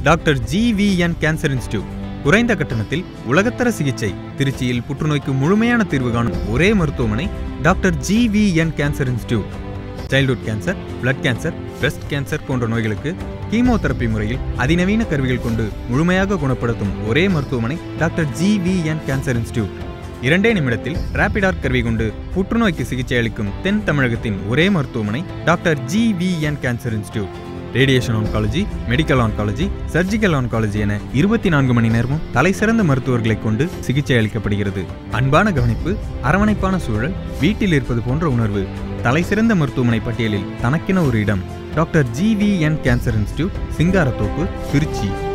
doctor GVN cancer institute குறைந்த கட்டணத்தில் உலகத்தர சிகிச்சை திருச்சியில் புற்றுநோய்க்கு முழுமையான தீர்வு காணும் ஒரே மருத்துவமனை doctor GVN cancer institute childhood cancer blood cancer breast cancer போன்ற நோய்களுக்கு கீமோதெரப்பி முறையில் அதிநவீன கருவிகள் கொண்டு முழுமையாக குணப்படுத்தும் ஒரே மருத்துவமனை டாக்டர் ஜிவிஎன் கேன்சர் இன்ஸ்டிடியூட் இரண்டே நிமிடத்தில் ரேபிடார் கருவி கொண்டு புற்றுநோய்க்கு சிகிச்சை அளிக்கும் தென் தமிழகத்தின் ஒரே மருத்துவமனை doctor GVN cancer institute radiation oncology medical oncology surgical oncology என இருபத்தி நான்கு மணி நேரமும் தலைசிறந்த மருத்துவர்களை கொண்டு சிகிச்சை அளிக்கப்படுகிறது அன்பான கவனிப்பு அரவணைப்பான சூழல் வீட்டில் இருப்பது போன்ற உணர்வு தலைசிறந்த மருத்துவமனை பட்டியலில் தனக்கென ஒரு இடம் doctor GVN cancer institute Singarathoppu Trichy